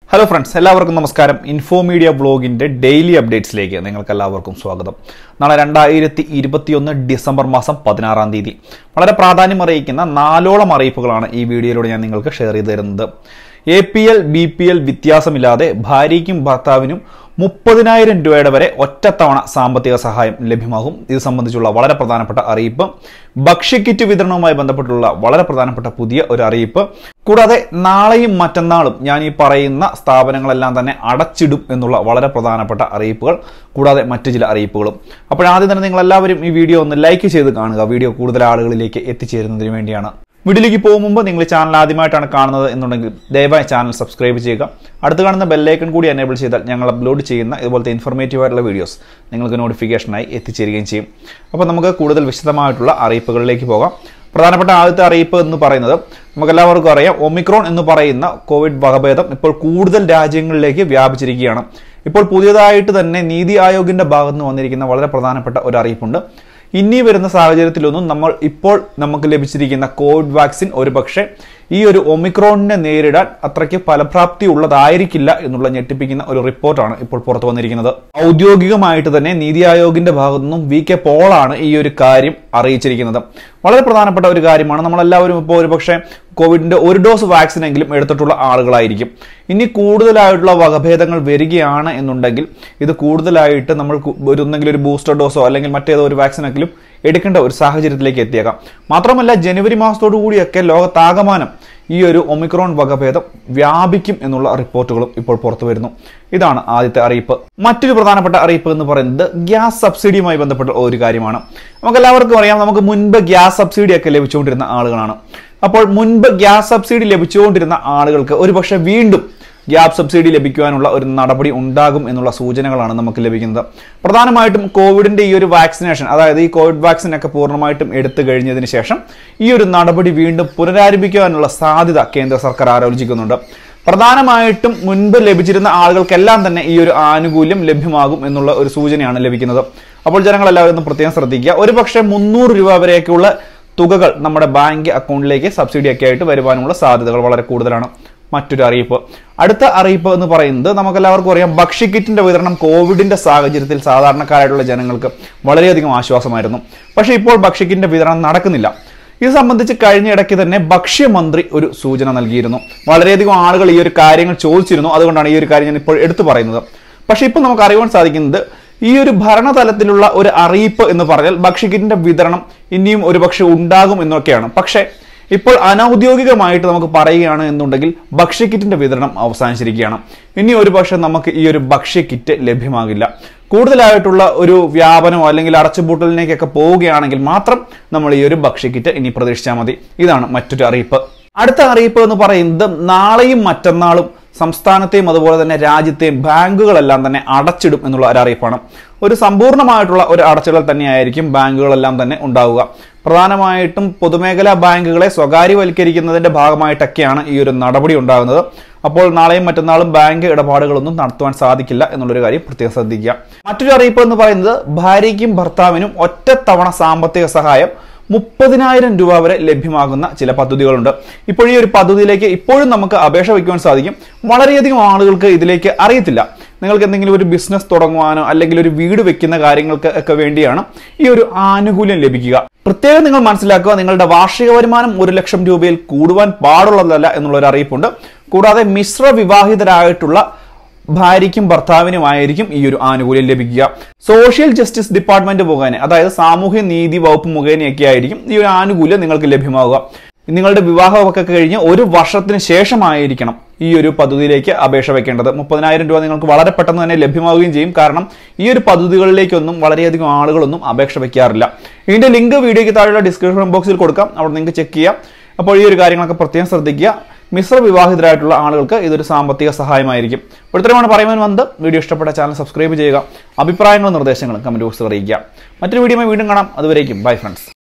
hello friends എല്ലാവർക്കും നമസ്കാരം info media ബ്ലോഗിന്റെ ഡെയിലി അപ്ഡേറ്റ്സിലേക്ക് നിങ്ങൾക്ക് എല്ലാവർക്കും സ്വാഗതം നാളെ രണ്ടായിരത്തി ഇരുപത്തിയൊന്ന് ഡിസംബർ മാസം പതിനാറാം തീയതി വളരെ പ്രാധാന്യം അറിയിക്കുന്ന നാലോളം അറിയിപ്പുകളാണ് ഈ വീഡിയോയിലൂടെ ഞാൻ നിങ്ങൾക്ക് ഷെയർ ചെയ്തു തരുന്നത് A P L B P L വ്യത്യാസമില്ലാതെ ഭാര്യയ്ക്കും ഭർത്താവിനും മുപ്പതിനായിരം രൂപയുടെ വരെ ഒറ്റത്തവണ സാമ്പത്തിക സഹായം ലഭ്യമാകും ഇത് സംബന്ധിച്ചുള്ള വളരെ പ്രധാനപ്പെട്ട അറിയിപ്പ് ഭക്ഷ്യക്കിറ്റ് വിതരണവുമായി ബന്ധപ്പെട്ടുള്ള വളരെ പ്രധാനപ്പെട്ട പുതിയ ഒരു അറിയിപ്പ് കൂടാതെ നാളെയും മറ്റന്നാളും ഞാൻ ഈ പറയുന്ന സ്ഥാപനങ്ങളെല്ലാം തന്നെ അടച്ചിടും എന്നുള്ള വളരെ പ്രധാനപ്പെട്ട അറിയിപ്പുകൾ കൂടാതെ മറ്റു ചില അറിയിപ്പുകളും അപ്പോൾ ആദ്യം തന്നെ നിങ്ങൾ എല്ലാവരും ഈ വീഡിയോ ഒന്ന് ലൈക്ക് ചെയ്ത് കാണുക വീഡിയോ കൂടുതൽ ആളുകളിലേക്ക് എത്തിച്ചേരുന്നതിന് വേണ്ടിയാണ് വീഡിയോയിലേക്ക് പോകും മുമ്പ് നിങ്ങൾ ഈ ചാനൽ ആദ്യമായിട്ടാണ് കാണുന്നത് എന്നുണ്ടെങ്കിൽ ദയവായി ചാനൽ സബ്സ്ക്രൈബ് ചെയ്യുക അടുത്ത് കാണുന്ന ബെല്ലൈക്കൺ കൂടി എനേബിൾ ചെയ്താൽ ഞങ്ങൾ അപ്ലോഡ് ചെയ്യുന്ന ഇതുപോലത്തെ ഇൻഫർമേറ്റീവ് ആയിട്ടുള്ള വീഡിയോസ് നിങ്ങൾക്ക് നോട്ടിഫിക്കേഷനായി എത്തിച്ചേരുകയും ചെയ്യും അപ്പോൾ നമുക്ക് കൂടുതൽ വിശദമായിട്ടുള്ള അറിയിപ്പുകളിലേക്ക് പോകാം പ്രധാനപ്പെട്ട ആദ്യത്തെ അറിയിപ്പ് എന്ന് പറയുന്നത് നമുക്കെല്ലാവർക്കും അറിയാം ഒമിക്രോൺ എന്ന് പറയുന്ന കോവിഡ് വകഭേദം ഇപ്പോൾ കൂടുതൽ രാജ്യങ്ങളിലേക്ക് വ്യാപിച്ചിരിക്കുകയാണ് ഇപ്പോൾ പുതിയതായിട്ട് തന്നെ നീതി ആയോഗിന്റെ ഭാഗത്ത് നിന്ന് വന്നിരിക്കുന്ന വളരെ പ്രധാനപ്പെട്ട ഒരു അറിയിപ്പുണ്ട് ഇനി വരുന്ന സാഹചര്യത്തിലൊന്നും നമ്മൾ ഇപ്പോൾ നമുക്ക് ലഭിച്ചിരിക്കുന്ന കോവിഡ് വാക്സിൻ ഒരുപക്ഷെ ഈ ഒരു ഒമിക്രോണിനെ നേരിടാൻ അത്രയ്ക്ക് ഫലപ്രാപ്തി ഉള്ളതായിരിക്കില്ല എന്നുള്ള ഞെട്ടിപ്പിക്കുന്ന ഒരു റിപ്പോർട്ടാണ് ഇപ്പോൾ പുറത്തു വന്നിരിക്കുന്നത് ഔദ്യോഗികമായിട്ട് തന്നെ നീതി ആയോഗിന്റെ ഭാഗത്തു നിന്നും വി കെ പോളാണ് ഈ ഒരു കാര്യം അറിയിച്ചിരിക്കുന്നത് വളരെ പ്രധാനപ്പെട്ട ഒരു കാര്യമാണ് നമ്മളെല്ലാവരും ഇപ്പോൾ ഒരുപക്ഷെ കോവിഡിന്റെ ഒരു ഡോസ് വാക്സിൻ എങ്കിലും എടുത്തിട്ടുള്ള ആളുകളായിരിക്കും ഇനി കൂടുതലായിട്ടുള്ള വകഭേദങ്ങൾ വരികയാണ് എന്നുണ്ടെങ്കിൽ ഇത് കൂടുതലായിട്ട് നമ്മൾ കു- ഒരു ഒന്നെങ്കിലും ഒരു ബൂസ്റ്റർ ഡോസോ അല്ലെങ്കിൽ മറ്റേതോ ഒരു വാക്സിനെങ്കിലും എടുക്കേണ്ട ഒരു സാഹചര്യത്തിലേക്ക് എത്തിയേക്കാം മാത്രമല്ല ജനുവരി മാസത്തോടു കൂടിയൊക്കെ ലോകത്താകമാനം ഈ ഒരു ഒമിക്രോൺ വകഭേദം വ്യാപിക്കും എന്നുള്ള റിപ്പോർട്ടുകളും ഇപ്പോൾ പുറത്തു വരുന്നു ഇതാണ് ആദ്യത്തെ അറിയിപ്പ് മറ്റൊരു പ്രധാനപ്പെട്ട അറിയിപ്പ് എന്ന് പറയുന്നത് ഗ്യാസ് സബ്സിഡിയുമായി ബന്ധപ്പെട്ട ഒരു കാര്യമാണ് നമുക്ക് എല്ലാവർക്കും അറിയാം നമുക്ക് മുൻപ് ഗ്യാസ് സബ്സിഡി ഒക്കെ ലഭിച്ചുകൊണ്ടിരുന്ന ആളുകളാണ് അപ്പോൾ മുൻപ് ഗ്യാസ് സബ്സിഡി ലഭിച്ചുകൊണ്ടിരുന്ന ആളുകൾക്ക് ഒരുപക്ഷെ വീണ്ടും ഗ്യാസ് സബ്സിഡി ലഭിക്കുവാനുള്ള ഒരു നടപടി ഉണ്ടാകും എന്നുള്ള സൂചനകളാണ് നമുക്ക് ലഭിക്കുന്നത് പ്രധാനമായിട്ടും കോവിഡിന്റെ ഈ ഒരു വാക്സിനേഷൻ അതായത് ഈ കോവിഡ് വാക്സിൻ ഒക്കെ പൂർണ്ണമായിട്ടും എടുത്തു കഴിഞ്ഞതിന് ശേഷം ഈ ഒരു നടപടി വീണ്ടും പുനരാരംഭിക്കുവാനുള്ള സാധ്യത കേന്ദ്ര സർക്കാർ ആലോചിക്കുന്നുണ്ട് പ്രധാനമായിട്ടും മുൻപ് ലഭിച്ചിരുന്ന ആളുകൾക്കെല്ലാം തന്നെ ഈ ഒരു ആനുകൂല്യം ലഭ്യമാകും എന്നുള്ള ഒരു സൂചനയാണ് ലഭിക്കുന്നത് അപ്പോൾ ജനങ്ങളെല്ലാവരും ഒന്ന് പ്രത്യേകം ശ്രദ്ധിക്കുക ഒരുപക്ഷെ മുന്നൂറ് രൂപ വരെയൊക്കെയുള്ള തുകകൾ നമ്മുടെ ബാങ്ക് അക്കൗണ്ടിലേക്ക് സബ്സിഡി ഒക്കെ ആയിട്ട് വരുവാനുള്ള സാധ്യതകൾ വളരെ കൂടുതലാണ് മറ്റൊരു അറിയിപ്പ് അടുത്ത അറിയിപ്പ് എന്ന് പറയുന്നത് നമുക്കെല്ലാവർക്കും അറിയാം ഭക്ഷ്യക്കിറ്റിന്റെ വിതരണം കോവിഡിന്റെ സാഹചര്യത്തിൽ സാധാരണക്കാരായിട്ടുള്ള ജനങ്ങൾക്ക് വളരെയധികം ആശ്വാസമായിരുന്നു പക്ഷേ ഇപ്പോൾ ഭക്ഷ്യക്കിറ്റിന്റെ വിതരണം നടക്കുന്നില്ല ഇത് സംബന്ധിച്ച് കഴിഞ്ഞ ഇടയ്ക്ക് തന്നെ ഭക്ഷ്യമന്ത്രി ഒരു സൂചന നൽകിയിരുന്നു വളരെയധികം ആളുകൾ ഈ ഒരു കാര്യങ്ങൾ ചോദിച്ചിരുന്നു അതുകൊണ്ടാണ് ഈ ഒരു കാര്യം ഞാൻ ഇപ്പോൾ എടുത്തു പറയുന്നത് പക്ഷേ ഇപ്പോൾ നമുക്ക് അറിയാൻ സാധിക്കുന്നത് ഈ ഒരു ഭരണതലത്തിലുള്ള ഒരു അറിയിപ്പ് എന്ന് പറഞ്ഞാൽ ഭക്ഷ്യക്കിറ്റിന്റെ വിതരണം ഇനിയും ഒരുപക്ഷെ ഉണ്ടാകും എന്നൊക്കെയാണ് പക്ഷേ ഇപ്പോൾ അനൗദ്യോഗികമായിട്ട് നമുക്ക് പറയുകയാണ് എന്നുണ്ടെങ്കിൽ ഭക്ഷ്യക്കിറ്റിന്റെ വിതരണം അവസാനിച്ചിരിക്കുകയാണ് ഇനി ഒരു പക്ഷേ നമുക്ക് ഈ ഒരു ഭക്ഷ്യക്കിറ്റ് ലഭ്യമാകില്ല കൂടുതലായിട്ടുള്ള ഒരു വ്യാപനമോ അല്ലെങ്കിൽ അടച്ചുപൂട്ടലിലേക്കൊക്കെ പോവുകയാണെങ്കിൽ മാത്രം നമ്മൾ ഈ ഒരു ഭക്ഷ്യക്കിറ്റ് ഇനി പ്രതീക്ഷിച്ചാൽ മതി ഇതാണ് മറ്റൊരു അറിയിപ്പ് അടുത്ത അറിയിപ്പ് എന്ന് പറയുന്നത് നാളെയും മറ്റന്നാളും സംസ്ഥാനത്തെയും അതുപോലെ തന്നെ രാജ്യത്തെയും ബാങ്കുകളെല്ലാം തന്നെ അടച്ചിടും എന്നുള്ള ഒരു അറിയിപ്പാണ് ഒരു സമ്പൂർണ്ണമായിട്ടുള്ള ഒരു അടച്ചിടൽ തന്നെയായിരിക്കും ബാങ്കുകളെല്ലാം തന്നെ ഉണ്ടാവുക പ്രധാനമായിട്ടും പൊതുമേഖലാ ബാങ്കുകളെ സ്വകാര്യവൽക്കരിക്കുന്നതിന്റെ ഭാഗമായിട്ടൊക്കെയാണ് ഈ ഒരു നടപടി ഉണ്ടാകുന്നത് അപ്പോൾ നാളെയും മറ്റന്നാളും ബാങ്ക് ഇടപാടുകളൊന്നും നടത്തുവാൻ സാധിക്കില്ല എന്നുള്ളൊരു കാര്യം പ്രത്യേകം ശ്രദ്ധിക്കുക മറ്റൊരു അറിയിപ്പ് എന്ന് പറയുന്നത് ഭാര്യയ്ക്കും ഭർത്താവിനും ഒറ്റത്തവണ സാമ്പത്തിക സഹായം മുപ്പതിനായിരം രൂപ വരെ ലഭ്യമാകുന്ന ചില പദ്ധതികളുണ്ട് ഇപ്പോൾ ഈ ഒരു പദ്ധതിയിലേക്ക് ഇപ്പോഴും നമുക്ക് അപേക്ഷ വയ്ക്കുവാൻ സാധിക്കും വളരെയധികം ആളുകൾക്ക് ഇതിലേക്ക് അറിയത്തില്ല നിങ്ങൾക്ക് എന്തെങ്കിലും ഒരു ബിസിനസ് തുടങ്ങുവാനോ അല്ലെങ്കിൽ ഒരു വീട് വെക്കുന്ന കാര്യങ്ങൾക്ക് ഒക്കെ വേണ്ടിയാണ് ഈ ഒരു ആനുകൂല്യം ലഭിക്കുക പ്രത്യേകം നിങ്ങൾ മനസ്സിലാക്കുക നിങ്ങളുടെ വാർഷിക വരുമാനം ഒരു ലക്ഷം രൂപയിൽ കൂടുവാൻ പാടുള്ളതല്ല എന്നുള്ള ഒരു അറിയിപ്പുണ്ട് കൂടാതെ മിശ്ര വിവാഹിതരായിട്ടുള്ള ഭാര്യയ്ക്കും ഭർത്താവിനുമായിരിക്കും ഈ ഒരു ആനുകൂല്യം ലഭിക്കുക സോഷ്യൽ ജസ്റ്റിസ് ഡിപ്പാർട്ട്മെന്റ് മുഖേന അതായത് സാമൂഹ്യ നീതി വകുപ്പ് മുഖേനയൊക്കെ ആയിരിക്കും ഈ ഒരു ആനുകൂല്യം നിങ്ങൾക്ക് ലഭ്യമാവുക നിങ്ങളുടെ വിവാഹമൊക്കെ കഴിഞ്ഞ് ഒരു വർഷത്തിന് ശേഷമായിരിക്കണം ഈ ഒരു പദ്ധതിയിലേക്ക് അപേക്ഷ വെക്കേണ്ടത് മുപ്പതിനായിരം രൂപ നിങ്ങൾക്ക് വളരെ പെട്ടെന്ന് തന്നെ ലഭ്യമാവുകയും ചെയ്യും കാരണം ഈ ഒരു പദ്ധതികളിലേക്കൊന്നും വളരെയധികം ആളുകളൊന്നും അപേക്ഷ വെക്കാറില്ല ഇതിന്റെ ലിങ്ക് വീഡിയോയ്ക്ക് താഴെയുള്ള ഡിസ്ക്രിപ്ഷൻ ബോക്സിൽ കൊടുക്കാം അവിടെ നിങ്ങൾക്ക് ചെക്ക് ചെയ്യാം അപ്പോൾ ഈ ഒരു കാര്യങ്ങളൊക്കെ പ്രത്യേകം ശ്രദ്ധിക്കുക മിശ്ര വിവാഹിതരായിട്ടുള്ള ആളുകൾക്ക് ഇതൊരു സാമ്പത്തിക സഹായമായിരിക്കും അപ്പോൾ ഇത്രയുമാണ് പറയുവാൻ വന്നത് വീഡിയോ ഇഷ്ടപ്പെട്ട ചാനൽ സബ്സ്ക്രൈബ് ചെയ്യുക അഭിപ്രായങ്ങളും നിർദ്ദേശങ്ങളും കമന്റ് ബോക്സിൽ അറിയിക്കുക മറ്റൊരു വീഡിയോ വീണ്ടും കാണാം അതുവരേക്കും ബൈ ഫ്രണ്ട്സ്